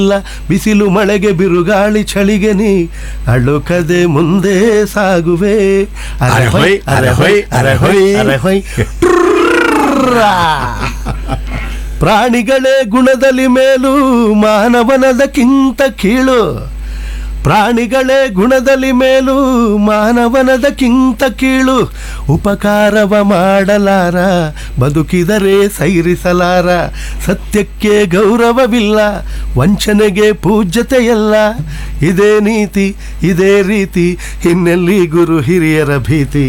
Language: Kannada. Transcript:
ಇಲ್ಲ ಬಿಸಿಲು ಮಳೆಗೆ ಬಿರುಗಾಳಿ ಚಳಿಗೆ ನೀ ಅಳುಕದೆ ಮುಂದೆ ಸಾಗುವೆ ಅರೆ ಹೊಯ್, ಅರೆ ಹೊಯ್, ಅರೆ ಹೊಯ್. ಅರೆ ಹೊಯ್. ಟ್ರ್ರಾ. ಪ್ರಾಣಿಗಳೇ ಗುಣದಲ್ಲಿ ಮೇಲು ಮಾನವನದಕ್ಕಿಂತ ಕೀಳು ಪ್ರಾಣಿಗಳೇ ಗುಣದಲ್ಲಿ ಮೇಲು ಮಾನವನದಕ್ಕಿಂತ ಕೀಳು ಉಪಕಾರವ ಮಾಡಲಾರ ಬದುಕಿದರೆ ಸೈರಿಸಲಾರ ಸತ್ಯಕ್ಕೆ ಗೌರವವಿಲ್ಲ ವಂಚನೆಗೆ ಪೂಜ್ಯತೆಯಲ್ಲ ಇದೇ ನೀತಿ ಇದೇ ರೀತಿ ಇನ್ನೆಲ್ಲಿ ಗುರು ಹಿರಿಯರ ಭೀತಿ